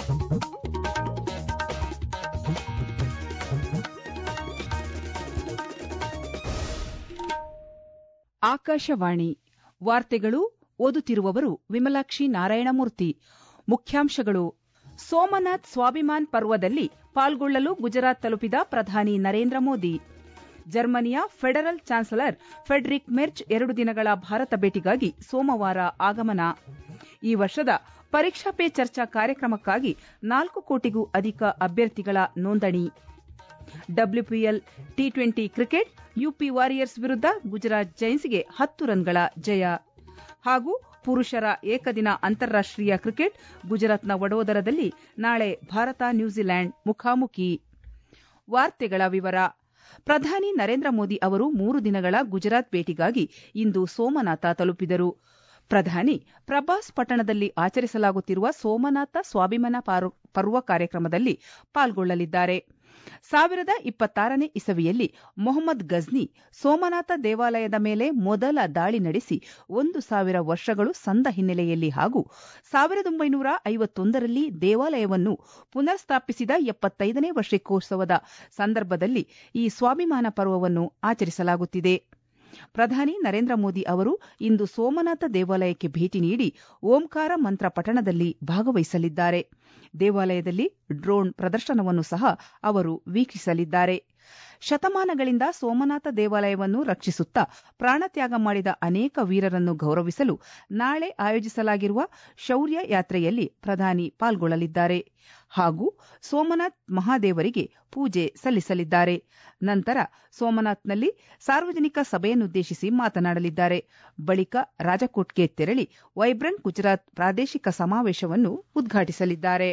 ಆಕಾಶವಾಣಿ ವಾರ್ತೆಗಳು ಓದುತ್ತಿರುವವರು ವಿಮಲಾಕ್ಷಿ ನಾರಾಯಣಮೂರ್ತಿ ಮುಖ್ಯಾಂಶಗಳು ಸೋಮನಾಥ್ ಸ್ವಾಭಿಮಾನ್ ಪರ್ವದಲ್ಲಿ ಪಾಲ್ಗೊಳ್ಳಲು ಗುಜರಾತ್ ತಲುಪಿದ ಪ್ರಧಾನಿ ನರೇಂದ್ರ ಮೋದಿ ಜರ್ಮನಿಯ ಫೆಡರಲ್ ಚಾನ್ಸಲರ್ ಫೆಡ್ರಿಕ್ ಮೆರ್ಚ್ ಎರಡು ದಿನಗಳ ಭಾರತ ಭೇಟಿಗಾಗಿ ಸೋಮವಾರ ಆಗಮನ ಈ ವರ್ಷದ ಪರೀಕ್ಷಾ ಪೇ ಚರ್ಚಾ ಕಾರ್ಯಕ್ರಮಕ್ಕಾಗಿ ನಾಲ್ಕು ಕೋಟಿಗೂ ಅಧಿಕ ಅಭ್ಯರ್ಥಿಗಳ ನೋಂದಣಿ WPL T twenty cricket UP Warriors Gujarat ಗುಜರಾತ್ ಜೈನ್ಸ್ಗೆ ಹತ್ತು ರನ್ಗಳ ಜಯ ಹಾಗೂ ಪುರುಷರ ಏಕದಿನ ಅಂತಾರಾಷ್ಟೀಯ ಕ್ರಿಕೆಟ್ ಗುಜರಾತ್ನ ವಡೋದರದಲ್ಲಿ ನಾಳೆ ಭಾರತ ನ್ಯೂಜಿಲೆಂಡ್ ಮುಖಾಮುಖಿ ವಾರ್ತೆಗಳ ವಿವರ ಪ್ರಧಾನಿ ನರೇಂದ್ರ ಮೋದಿ ಅವರು ಮೂರು ದಿನಗಳ ಗುಜರಾತ್ ಭೇಟಿಗಾಗಿ ಇಂದು ಸೋಮನಾಥ ತಲುಪಿದರು ಪ್ರಧಾನಿ ಪ್ರಭಾಸ್ ಪಟ್ಟಣದಲ್ಲಿ ಆಚರಿಸಲಾಗುತ್ತಿರುವ ಸೋಮನಾಥ ಸ್ವಾಭಿಮಾನ ಪರ್ವ ಕಾರ್ಯಕ್ರಮದಲ್ಲಿ ಪಾಲ್ಗೊಳ್ಳಲಿದ್ದಾರೆ ಸಾವಿರದ ಇಪ್ಪತ್ತಾರನೇ ಇಸವಿಯಲ್ಲಿ ಮೊಹಮ್ಮದ್ ಗಜ್ನಿ ಸೋಮನಾಥ ದೇವಾಲಯದ ಮೇಲೆ ಮೊದಲ ದಾಳಿ ನಡೆಸಿ ಒಂದು ಸಾವಿರ ವರ್ಷಗಳು ಸಂದ ಹಿನ್ನೆಲೆಯಲ್ಲಿ ಹಾಗೂ ಸಾವಿರದ ಒಂಬೈನೂರ ಐವತ್ತೊಂದರಲ್ಲಿ ದೇವಾಲಯವನ್ನು ಪುನರ್ಸ್ಥಾಪಿಸಿದ ಎಪ್ಪತ್ತೈದನೇ ವರ್ಷೋತ್ಸವದ ಸಂದರ್ಭದಲ್ಲಿ ಈ ಸ್ವಾಭಿಮಾನ ಪರ್ವವನ್ನು ಆಚರಿಸಲಾಗುತ್ತಿದೆ ಪ್ರಧಾನಿ ನರೇಂದ್ರ ಮೋದಿ ಅವರು ಇಂದು ಸೋಮನಾಥ ದೇವಾಲಯಕ್ಕೆ ಭೇಟಿ ನೀಡಿ ಓಂಕಾರ ಮಂತ್ರ ಪಠಣದಲ್ಲಿ ಭಾಗವಹಿಸಲಿದ್ದಾರೆ ದೇವಾಲಯದಲ್ಲಿ ಡ್ರೋನ್ ಪ್ರದರ್ಶನವನ್ನು ಸಹ ಅವರು ವೀಕ್ಷಿಸಲಿದ್ದಾರೆ ಶತಮಾನಗಳಿಂದ ಸೋಮನಾಥ ದೇವಾಲಯವನ್ನು ರಕ್ಷಿಸುತ್ತಾ ಪ್ರಾಣತ್ಯಾಗ ಮಾಡಿದ ಅನೇಕ ವೀರರನ್ನು ಗೌರವಿಸಲು ನಾಳೆ ಆಯೋಜಿಸಲಾಗಿರುವ ಶೌರ್ಯ ಯಾತ್ರೆಯಲ್ಲಿ ಪ್ರಧಾನಿ ಪಾಲ್ಗೊಳ್ಳಲಿದ್ದಾರೆ ಹಾಗೂ ಸೋಮನಾಥ್ ಮಹಾದೇವರಿಗೆ ಪೂಜೆ ಸಲ್ಲಿಸಲಿದ್ದಾರೆ ನಂತರ ಸೋಮನಾಥ್ನಲ್ಲಿ ಸಾರ್ವಜನಿಕ ಸಭೆಯನ್ನುದ್ದೇಶಿಸಿ ಮಾತನಾಡಲಿದ್ದಾರೆ ಬಳಿಕ ರಾಜಕೋಟ್ಗೆ ತೆರಳಿ ವೈಬ್ರೆಂಟ್ ಗುಜರಾತ್ ಪ್ರಾದೇಶಿಕ ಸಮಾವೇಶವನ್ನು ಉದ್ಘಾಟಿಸಲಿದ್ದಾರೆ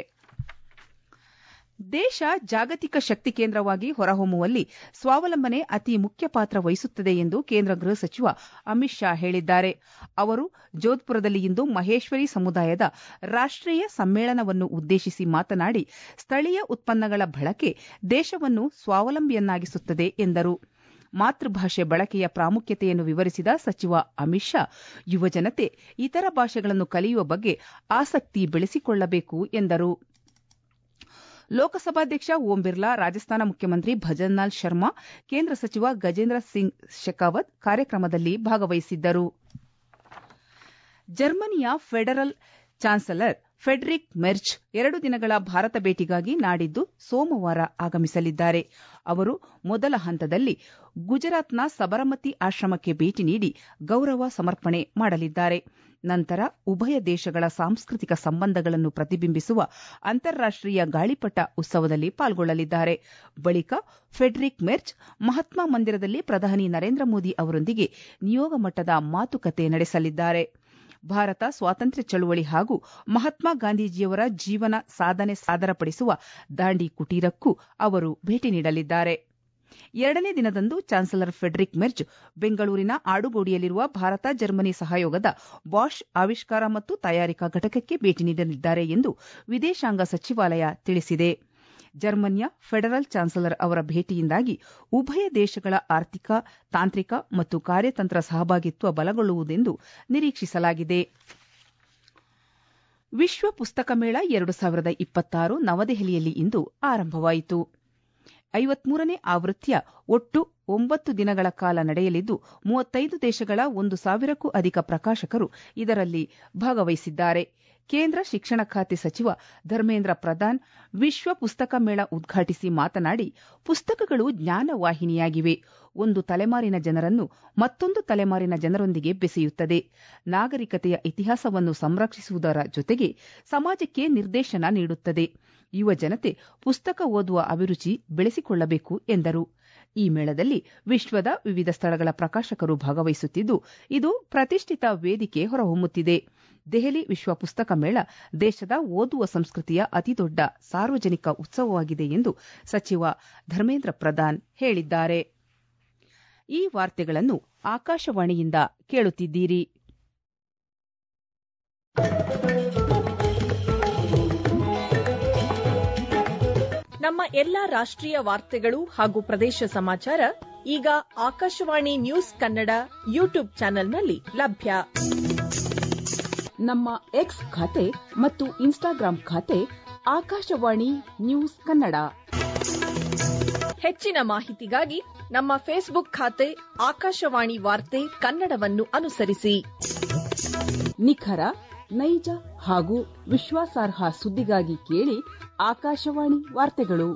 ದೇಶ ಜಾಗತಿಕ ಶಕ್ತಿ ಕೇಂದ್ರವಾಗಿ ಹೊರಹೊಮ್ಮುವಲ್ಲಿ ಸ್ವಾವಲಂಬನೆ ಅತಿ ಮುಖ್ಯ ಪಾತ್ರ ವಹಿಸುತ್ತದೆ ಎಂದು ಕೇಂದ್ರ ಗೃಹ ಸಚಿವ ಅಮಿತ್ ಶಾ ಹೇಳಿದ್ದಾರೆ ಅವರು ಜೋಧ್ಪುರದಲ್ಲಿ ಇಂದು ಮಹೇಶ್ವರಿ ಸಮುದಾಯದ ರಾಷ್ಟೀಯ ಸಮ್ಮೇಳನವನ್ನು ಉದ್ದೇಶಿಸಿ ಮಾತನಾಡಿ ಸ್ಥಳೀಯ ಉತ್ಪನ್ನಗಳ ಬಳಕೆ ದೇಶವನ್ನು ಸ್ವಾವಲಂಬಿಯನ್ನಾಗಿಸುತ್ತದೆ ಎಂದರು ಮಾತೃಭಾಷೆ ಬಳಕೆಯ ಪ್ರಾಮುಖ್ಯತೆಯನ್ನು ವಿವರಿಸಿದ ಸಚಿವ ಅಮಿತ್ ಶಾ ಯುವಜನತೆ ಇತರ ಭಾಷೆಗಳನ್ನು ಕಲಿಯುವ ಬಗ್ಗೆ ಆಸಕ್ತಿ ಬೆಳೆಸಿಕೊಳ್ಳಬೇಕು ಎಂದರು ಲೋಕಸಭಾಧ್ಯಕ್ಷ ಓಂ ಬಿರ್ಲಾ ರಾಜಸ್ಥಾನ ಮುಖ್ಯಮಂತ್ರಿ ಭಜನ್ಲಾಲ್ ಶರ್ಮಾ ಕೇಂದ್ರ ಸಚಿವ ಗಜೇಂದ್ರ ಸಿಂಗ್ ಶೆಖಾವತ್ ಕಾರ್ಯಕ್ರಮದಲ್ಲಿ ಭಾಗವಹಿಸಿದ್ದರು ಜರ್ಮನಿಯ ಫೆಡರಲ್ ಚಾನ್ಸಲರ್ ಫೆಡ್ರಿಕ್ ಮೆರ್ಚ್ ಎರಡು ದಿನಗಳ ಭಾರತ ಭೇಟಿಗಾಗಿ ನಾಡಿದ್ದು ಸೋಮವಾರ ಆಗಮಿಸಲಿದ್ದಾರೆ ಅವರು ಮೊದಲ ಹಂತದಲ್ಲಿ ಗುಜರಾತ್ನ ಸಬರಮತಿ ಆಶ್ರಮಕ್ಕೆ ಭೇಟಿ ನೀಡಿ ಗೌರವ ಸಮರ್ಪಣೆ ಮಾಡಲಿದ್ದಾರೆ ನಂತರ ಉಭಯ ದೇಶಗಳ ಸಾಂಸ್ಕೃತಿಕ ಸಂಬಂಧಗಳನ್ನು ಪ್ರತಿಬಿಂಬಿಸುವ ಅಂತಾರಾಷ್ಟೀಯ ಗಾಳಿಪಟ ಉತ್ಸವದಲ್ಲಿ ಪಾಲ್ಗೊಳ್ಳಲಿದ್ದಾರೆ ಬಳಿಕ ಫೆಡ್ರಿಕ್ ಮೆರ್ಚ್ ಮಹಾತ್ಮ ಮಂದಿರದಲ್ಲಿ ಪ್ರಧಾನಿ ನರೇಂದ್ರ ಮೋದಿ ಅವರೊಂದಿಗೆ ನಿಯೋಗ ಮಟ್ಟದ ಮಾತುಕತೆ ನಡೆಸಲಿದ್ದಾರೆ ಭಾರತ ಸ್ವಾತಂತ್ರ್ಯ ಚಳವಳಿ ಹಾಗೂ ಮಹಾತ್ಮ ಗಾಂಧೀಜಿಯವರ ಜೀವನ ಸಾಧನೆ ಸಾದರಪಡಿಸುವ ದಾಂಡಿ ಕುಟೀರಕ್ಕೂ ಅವರು ಭೇಟಿ ನೀಡಲಿದ್ದಾರೆ ಎರಡನೇ ದಿನದಂದು ಚಾನ್ಸಲರ್ ಫೆಡ್ರಿಕ್ ಮೆರ್ಜ್ ಬೆಂಗಳೂರಿನ ಆಡುಗೋಡಿಯಲ್ಲಿರುವ ಭಾರತ ಜರ್ಮನಿ ಸಹಯೋಗದ ಬಾಷ್ ಆವಿಷ್ಕಾರ ಮತ್ತು ತಯಾರಿಕಾ ಘಟಕಕ್ಕೆ ಭೇಟಿ ನೀಡಲಿದ್ದಾರೆ ಎಂದು ವಿದೇಶಾಂಗ ಸಚಿವಾಲಯ ತಿಳಿಸಿದೆ ಜರ್ಮನಿಯ ಫೆಡರಲ್ ಚಾನ್ಸಲರ್ ಅವರ ಭೇಟಿಯಿಂದಾಗಿ ಉಭಯ ದೇಶಗಳ ಆರ್ಥಿಕ ತಾಂತ್ರಿಕ ಮತ್ತು ಕಾರ್ಯತಂತ್ರ ಸಹಭಾಗಿತ್ವ ಬಲಗೊಳ್ಳುವುದೆಂದು ನಿರೀಕ್ಷಿಸಲಾಗಿದೆ ವಿಶ್ವ ಪುಸ್ತಕ ಮೇಳ ಎರಡು ಸಾವಿರದ ಇಪ್ಪತ್ತಾರು ನವದೆಹಲಿಯಲ್ಲಿ ಇಂದು ಆರಂಭವಾಯಿತು ಐವತ್ಮೂರನೇ ಆವೃತ್ತಿಯ ಒಟ್ಟು ಒಂಬತ್ತು ದಿನಗಳ ಕಾಲ ನಡೆಯಲಿದ್ದು ಮೂವತ್ತೈದು ದೇಶಗಳ ಒಂದು ಸಾವಿರಕ್ಕೂ ಅಧಿಕ ಪ್ರಕಾಶಕರು ಇದರಲ್ಲಿ ಭಾಗವಹಿಸಿದ್ದಾರೆ ಕೇಂದ್ರ ಶಿಕ್ಷಣ ಖಾತೆ ಸಚಿವ ಧರ್ಮೇಂದ್ರ ಪ್ರಧಾನ್ ವಿಶ್ವ ಪುಸ್ತಕ ಮೇಳ ಉದ್ಘಾಟಿಸಿ ಮಾತನಾಡಿ ಪುಸ್ತಕಗಳು ಜ್ಞಾನವಾಹಿನಿಯಾಗಿವೆ ಒಂದು ತಲೆಮಾರಿನ ಜನರನ್ನು ಮತ್ತೊಂದು ತಲೆಮಾರಿನ ಜನರೊಂದಿಗೆ ಬೆಸೆಯುತ್ತದೆ ನಾಗರಿಕತೆಯ ಇತಿಹಾಸವನ್ನು ಸಂರಕ್ಷಿಸುವುದರ ಜೊತೆಗೆ ಸಮಾಜಕ್ಕೆ ನಿರ್ದೇಶನ ನೀಡುತ್ತದೆ ಯುವ ಜನತೆ ಪುಸ್ತಕ ಓದುವ ಅಭಿರುಚಿ ಬೆಳೆಸಿಕೊಳ್ಳಬೇಕು ಎಂದರು ಈ ಮೇಳದಲ್ಲಿ ವಿಶ್ವದ ವಿವಿಧ ಸ್ಥಳಗಳ ಪ್ರಕಾಶಕರು ಭಾಗವಹಿಸುತ್ತಿದ್ದು ಇದು ಪ್ರತಿಷ್ಠಿತ ವೇದಿಕೆ ಹೊರಹೊಮ್ಮುತ್ತಿದೆ ದೆಹಲಿ ವಿಶ್ವ ಪುಸ್ತಕ ಮೇಳ ದೇಶದ ಓದುವ ಸಂಸ್ಕೃತಿಯ ಅತಿದೊಡ್ಡ ಸಾರ್ವಜನಿಕ ಉತ್ಸವವಾಗಿದೆ ಎಂದು ಸಚಿವ ಧರ್ಮೇಂದ್ರ ಪ್ರಧಾನ್ ಹೇಳಿದ್ದಾರೆ ಈ ವಾರ್ತೆಗಳನ್ನು ಆಕಾಶವಾಣಿಯಿಂದ ಕೇಳುತ್ತಿದ್ದೀರಿ ನಮ್ಮ ಎಲ್ಲಾ ರಾಷ್ಟ್ರೀಯ ವಾರ್ತೆಗಳು ಹಾಗೂ ಪ್ರದೇಶ ಸಮಾಚಾರ ಈಗ ಆಕಾಶವಾಣಿ ನ್ಯೂಸ್ ಕನ್ನಡ ಯೂಟ್ಯೂಬ್ ಚಾನೆಲ್ನಲ್ಲಿ ಲಭ್ಯ ನಮ್ಮ ಎಕ್ಸ್ ಖಾತೆ ಮತ್ತು ಇನ್ಸ್ಟಾಗ್ರಾಂ ಖಾತೆ ಆಕಾಶವಾಣಿ ನ್ಯೂಸ್ ಕನ್ನಡ ಹೆಚ್ಚಿನ ಮಾಹಿತಿಗಾಗಿ ನಮ್ಮ ಫೇಸ್ಬುಕ್ ಖಾತೆ ಆಕಾಶವಾಣಿ ವಾರ್ತೆ ಕನ್ನಡವನ್ನು ಅನುಸರಿಸಿ ನಿಖರ ನೈಜ ಹಾಗೂ ವಿಶ್ವಾಸಾರ್ಹ ಸುದ್ದಿಗಾಗಿ ಕೇಳಿ ಆಕಾಶವಾಣಿ ವಾರ್ತೆಗಳು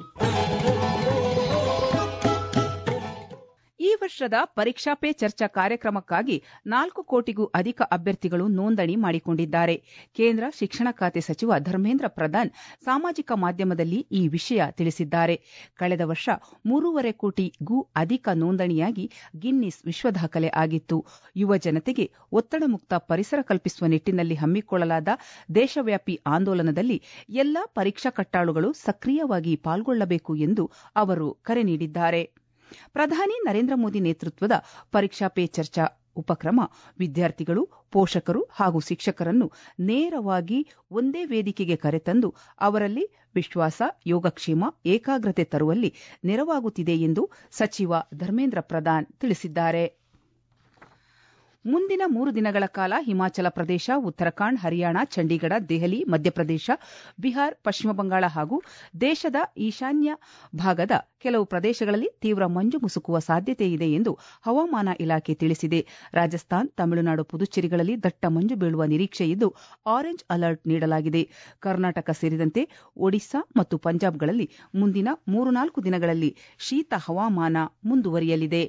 ಈ ವರ್ಷದ ಪರೀಕ್ಷಾ ಪೇ ಚರ್ಚಾ ಕಾರ್ಯಕ್ರಮಕ್ಕಾಗಿ ನಾಲ್ಕು ಕೋಟಿಗೂ ಅಧಿಕ ಅಭ್ಯರ್ಥಿಗಳು ನೋಂದಣಿ ಮಾಡಿಕೊಂಡಿದ್ದಾರೆ ಕೇಂದ್ರ ಶಿಕ್ಷಣ ಖಾತೆ ಸಚಿವ ಧರ್ಮೇಂದ್ರ ಪ್ರಧಾನ್ ಸಾಮಾಜಿಕ ಮಾಧ್ಯಮದಲ್ಲಿ ಈ ವಿಷಯ ತಿಳಿಸಿದ್ದಾರೆ ಕಳೆದ ವರ್ಷ ಮೂರೂವರೆ ಕೋಟಿಗೂ ಅಧಿಕ ನೋಂದಣಿಯಾಗಿ ಗಿನ್ನಿಸ್ ವಿಶ್ವ ದಾಖಲೆ ಆಗಿತ್ತು ಯುವ ಜನತೆಗೆ ಒತ್ತಡ ಮುಕ್ತ ಪರಿಸರ ಕಲ್ಪಿಸುವ ನಿಟ್ಟಿನಲ್ಲಿ ಹಮ್ಮಿಕೊಳ್ಳಲಾದ ದೇಶವ್ಯಾಪಿ ಆಂದೋಲನದಲ್ಲಿ ಎಲ್ಲಾ ಪರೀಕ್ಷಾ ಕಟ್ಟಾಳುಗಳು ಸಕ್ರಿಯವಾಗಿ ಪಾಲ್ಗೊಳ್ಳಬೇಕು ಎಂದು ಅವರು ಕರೆ ನೀಡಿದ್ದಾರೆ ಪ್ರಧಾನಿ ನರೇಂದ್ರ ಮೋದಿ ನೇತೃತ್ವದ ಪರೀಕ್ಷಾ ಪೇ ಚರ್ಚಾ ಉಪಕ್ರಮ ವಿದ್ಯಾರ್ಥಿಗಳು ಪೋಷಕರು ಹಾಗೂ ಶಿಕ್ಷಕರನ್ನು ನೇರವಾಗಿ ಒಂದೇ ವೇದಿಕೆಗೆ ಕರೆತಂದು ಅವರಲ್ಲಿ ವಿಶ್ವಾಸ ಯೋಗಕ್ಷೇಮ ಏಕಾಗ್ರತೆ ತರುವಲ್ಲಿ ನೆರವಾಗುತ್ತಿದೆ ಎಂದು ಸಚಿವ ಧರ್ಮೇಂದ್ರ ಪ್ರಧಾನ್ ತಿಳಿಸಿದ್ದಾರೆ ಮುಂದಿನ ಮೂರು ದಿನಗಳ ಕಾಲ ಹಿಮಾಚಲ ಪ್ರದೇಶ ಉತ್ತರಾಖಂಡ್ ಹರಿಯಾಣ ಚಂಡೀಗಢ ದೆಹಲಿ ಮಧ್ಯಪ್ರದೇಶ ಬಿಹಾರ್ ಪಶ್ಚಿಮ ಬಂಗಾಳ ಹಾಗೂ ದೇಶದ ಈಶಾನ್ಯ ಭಾಗದ ಕೆಲವು ಪ್ರದೇಶಗಳಲ್ಲಿ ತೀವ್ರ ಮಂಜು ಮುಸುಕುವ ಸಾಧ್ಯತೆ ಇದೆ ಎಂದು ಹವಾಮಾನ ಇಲಾಖೆ ತಿಳಿಸಿದೆ ರಾಜಸ್ಥಾನ್ ತಮಿಳುನಾಡು ಪುದುಚೇರಿಗಳಲ್ಲಿ ದಟ್ಟ ಮಂಜು ಬೀಳುವ ನಿರೀಕ್ಷೆ ಇದ್ದು ಆರೆಂಜ್ ಅಲರ್ಟ್ ನೀಡಲಾಗಿದೆ ಕರ್ನಾಟಕ ಸೇರಿದಂತೆ ಒಡಿಶಾ ಮತ್ತು ಪಂಜಾಬ್ಗಳಲ್ಲಿ ಮುಂದಿನ ಮೂರು ನಾಲ್ಕು ದಿನಗಳಲ್ಲಿ ಶೀತ ಹವಾಮಾನ ಮುಂದುವರಿಯಲಿದೆ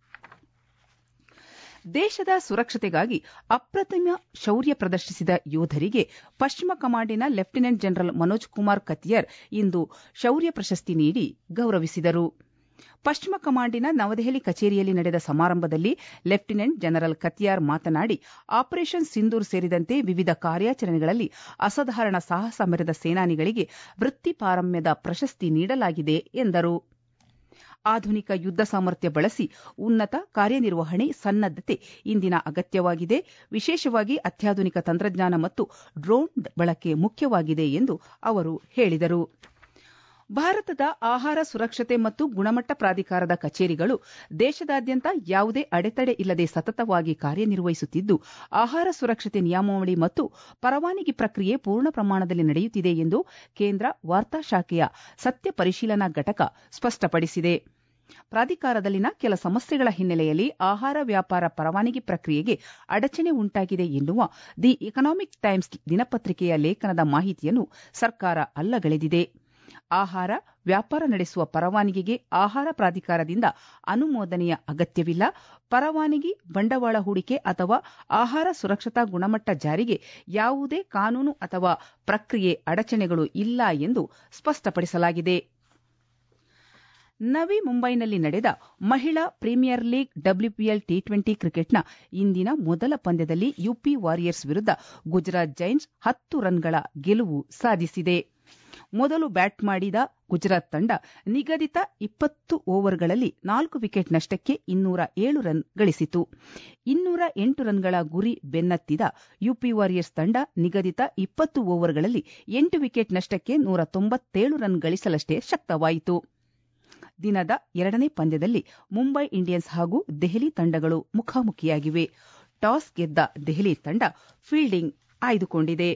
ದೇಶದ ಸುರಕ್ಷತೆಗಾಗಿ ಅಪ್ರತಿಮ ಶೌರ್ಯ ಪ್ರದರ್ಶಿಸಿದ ಯೋಧರಿಗೆ ಪಶ್ಚಿಮ ಕಮಾಂಡಿನ ಲೆಫ್ಟಿನೆಂಟ್ ಜನರಲ್ ಮನೋಜ್ ಕುಮಾರ್ ಕತಿಯರ್ ಇಂದು ಶೌರ್ಯ ಪ್ರಶಸ್ತಿ ನೀಡಿ ಗೌರವಿಸಿದರು ಪಶ್ಚಿಮ ಕಮಾಂಡಿನ ನವದೆಹಲಿ ಕಚೇರಿಯಲ್ಲಿ ನಡೆದ ಸಮಾರಂಭದಲ್ಲಿ ಲೆಫ್ಟಿನೆಂಟ್ ಜನರಲ್ ಕತಿಯಾರ್ ಮಾತನಾಡಿ ಆಪರೇಷನ್ ಸಿಂಧೂರ್ ಸೇರಿದಂತೆ ವಿವಿಧ ಕಾರ್ಯಾಚರಣೆಗಳಲ್ಲಿ ಅಸಾಧಾರಣ ಸಾಹಸ ಮೆರೆದ ಸೇನಾನಿಗಳಿಗೆ ವೃತ್ತಿ ಪಾರಮ್ಯದ ಪ್ರಶಸ್ತಿ ನೀಡಲಾಗಿದೆ ಎಂದರು ಆಧುನಿಕ ಯುದ್ಧ ಸಾಮರ್ಥ್ಯ ಬಳಸಿ ಉನ್ನತ ಕಾರ್ಯನಿರ್ವಹಣೆ ಸನ್ನದ್ದತೆ ಇಂದಿನ ಅಗತ್ಯವಾಗಿದೆ ವಿಶೇಷವಾಗಿ ಅತ್ಯಾಧುನಿಕ ತಂತ್ರಜ್ಞಾನ ಮತ್ತು ಡ್ರೋನ್ ಬಳಕೆ ಮುಖ್ಯವಾಗಿದೆ ಎಂದು ಅವರು ಹೇಳಿದರು ಭಾರತದ ಆಹಾರ ಸುರಕ್ಷತೆ ಮತ್ತು ಗುಣಮಟ್ಟ ಪ್ರಾಧಿಕಾರದ ಕಚೇರಿಗಳು ದೇಶದಾದ್ಯಂತ ಯಾವುದೇ ಅಡೆತಡೆ ಇಲ್ಲದೆ ಸತತವಾಗಿ ಕಾರ್ಯನಿರ್ವಹಿಸುತ್ತಿದ್ದು ಆಹಾರ ಸುರಕ್ಷತೆ ನಿಯಮಾವಳಿ ಮತ್ತು ಪರವಾನಗಿ ಪ್ರಕ್ರಿಯೆ ಪೂರ್ಣ ಪ್ರಮಾಣದಲ್ಲಿ ನಡೆಯುತ್ತಿದೆ ಎಂದು ಕೇಂದ್ರ ವಾರ್ತಾ ಶಾಖೆಯ ಸತ್ಯ ಪರಿಶೀಲನಾ ಘಟಕ ಸ್ಪಷ್ಟಪಡಿಸಿದೆ ಪ್ರಾಧಿಕಾರದಲ್ಲಿನ ಕೆಲ ಸಮಸ್ಯೆಗಳ ಹಿನ್ನೆಲೆಯಲ್ಲಿ ಆಹಾರ ವ್ಯಾಪಾರ ಪರವಾನಗಿ ಪ್ರಕ್ರಿಯೆಗೆ ಅಡಚಣೆ ಉಂಟಾಗಿದೆ ಎನ್ನುವ ದಿ ಎಕನಾಮಿಕ್ ಟೈಮ್ಸ್ ದಿನಪತ್ರಿಕೆಯ ಲೇಖನದ ಮಾಹಿತಿಯನ್ನು ಸರ್ಕಾರ ಅಲ್ಲಗಳೆದಿದೆ ಆಹಾರ ವ್ಯಾಪಾರ ನಡೆಸುವ ಪರವಾನಗಿಗೆ ಆಹಾರ ಪ್ರಾಧಿಕಾರದಿಂದ ಅನುಮೋದನೆಯ ಅಗತ್ಯವಿಲ್ಲ ಪರವಾನಗಿ ಬಂಡವಾಳ ಹೂಡಿಕೆ ಅಥವಾ ಆಹಾರ ಸುರಕ್ಷತಾ ಗುಣಮಟ್ಟ ಜಾರಿಗೆ ಯಾವುದೇ ಕಾನೂನು ಅಥವಾ ಪ್ರಕ್ರಿಯೆ ಅಡಚಣೆಗಳು ಇಲ್ಲ ಎಂದು ಸ್ಪಷ್ಟಪಡಿಸಲಾಗಿದೆ ನವಿ ಮುಂಬೈನಲ್ಲಿ ನಡೆದ ಮಹಿಳಾ premier league WPL T twenty ಕ್ರಿಕೆಟ್ನ ಇಂದಿನ ಮೊದಲ ಪಂದ್ಯದಲ್ಲಿ UP Warriors Gujarat Gujarat Giants ಹತ್ತು ರನ್ಗಳ ಗೆಲುವು ಸಾಧಿಸಿದೆ ಮೊದಲು ಬ್ಯಾಟ್ ಮಾಡಿದ ಗುಜರಾತ್ ತಂಡ ನಿಗದಿತ ಇಪ್ಪತ್ತು ಓವರ್ಗಳಲ್ಲಿ ನಾಲ್ಕು ವಿಕೆಟ್ ನಷ್ಟಕ್ಕೆ ಇನ್ನೂರ ಏಳು ರನ್ ಗಳಿಸಿತು ಇನ್ನೂರ ಎಂಟು ರನ್ಗಳ ಗುರಿ ಬೆನ್ನತ್ತಿದ ಯುಪಿ ವಾರಿಯರ್ಸ್ ತಂಡ ನಿಗದಿತ ಇಪ್ಪತ್ತು ಓವರ್ಗಳಲ್ಲಿ ಎಂಟು ವಿಕೆಟ್ ನಷ್ಟಕ್ಕೆ ನೂರ ತೊಂಬತ್ತೇಳು ರನ್ ಗಳಿಸಲಷ್ಟೇ ಶಕ್ತವಾಯಿತು ದಿನದ ಎರಡನೇ ಪಂದ್ಯದಲ್ಲಿ ಮುಂಬೈ ಇಂಡಿಯನ್ಸ್ ಹಾಗೂ ದೆಹಲಿ ತಂಡಗಳು ಮುಖಾಮುಖಿಯಾಗಿವೆ ಟಾಸ್ ಗೆದ್ದ ದೆಹಲಿ ತಂಡ ಫೀಲ್ಡಿಂಗ್ ಆಯ್ದುಕೊಂಡಿದೆ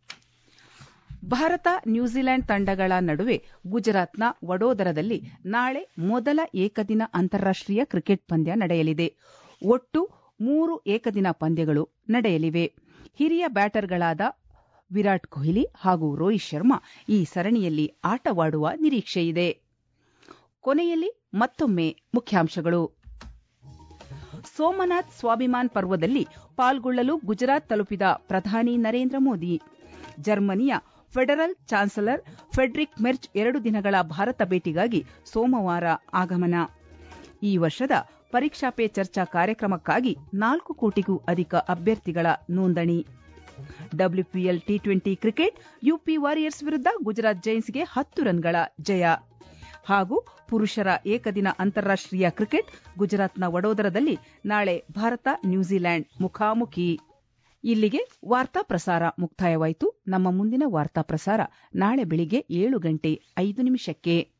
ಭಾರತ ನ್ಯೂಜಿಲೆಂಡ್ ತಂಡಗಳ ನಡುವೆ ಗುಜರಾತ್ನ ವಡೋದರದಲ್ಲಿ ನಾಳೆ ಮೊದಲ ಏಕದಿನ ಅಂತಾರಾಷ್ಟೀಯ ಕ್ರಿಕೆಟ್ ಪಂದ್ಯ ನಡೆಯಲಿದೆ ಒಟ್ಟು ಮೂರು ಏಕದಿನ ಪಂದ್ಯಗಳು ನಡೆಯಲಿವೆ ಹಿರಿಯ ಬ್ಯಾಟರ್ಗಳಾದ ವಿರಾಟ್ ಕೊಹ್ಲಿ ಹಾಗೂ ರೋಹಿತ್ ಶರ್ಮಾ ಈ ಸರಣಿಯಲ್ಲಿ ಆಟವಾಡುವ ನಿರೀಕ್ಷೆಯಿದೆ ಕೊನೆಯಲ್ಲಿ ಮತ್ತೊಮ್ಮೆ ಮುಖ್ಯಾಂಶಗಳು ಸೋಮನಾಥ್ ಸ್ವಾಭಿಮಾನ್ ಪರ್ವದಲ್ಲಿ ಪಾಲ್ಗೊಳ್ಳಲು ಗುಜರಾತ್ ತಲುಪಿದ ಪ್ರಧಾನಿ ನರೇಂದ್ರ ಮೋದಿ ಜರ್ಮನಿಯ ಫೆಡರಲ್ ಚಾನ್ಸಲರ್ ಫೆಡ್ರಿಕ್ ಮೆರ್ಚ್ ಎರಡು ದಿನಗಳ ಭಾರತ ಭೇಟಿಗಾಗಿ ಸೋಮವಾರ ಆಗಮನ ಈ ವರ್ಷದ ಪರೀಕ್ಷಾ ಪೇ ಚರ್ಚಾ ಕಾರ್ಯಕ್ರಮಕ್ಕಾಗಿ ನಾಲ್ಕು ಕೋಟಿಗೂ ಅಧಿಕ ಅಭ್ಯರ್ಥಿಗಳ ನೋಂದಣಿ WPL T twenty cricket UP Warriors Gujarat ಗುಜರಾತ್ ಜೈನ್ಸ್ಗೆ ಹತ್ತು ರನ್ಗಳ ಜಯ ಹಾಗೂ ಪುರುಷರ ಏಕದಿನ ಅಂತಾರಾಷ್ಟೀಯ ಕ್ರಿಕೆಟ್ ಗುಜರಾತ್ನ ವಡೋದರದಲ್ಲಿ ನಾಳೆ ಭಾರತ ನ್ಯೂಜಿಲೆಂಡ್ ಮುಖಾಮುಖಿ ಇಲ್ಲಿಗೆ ವಾರ್ತಾ ಪ್ರಸಾರ ಮುಕ್ತಾಯವಾಯಿತು ನಮ್ಮ ಮುಂದಿನ ವಾರ್ತಾ ಪ್ರಸಾರ ನಾಳೆ ಬೆಳಿಗ್ಗೆ ಏಳು ಗಂಟೆ ಐದು ನಿಮಿಷಕ್ಕೆ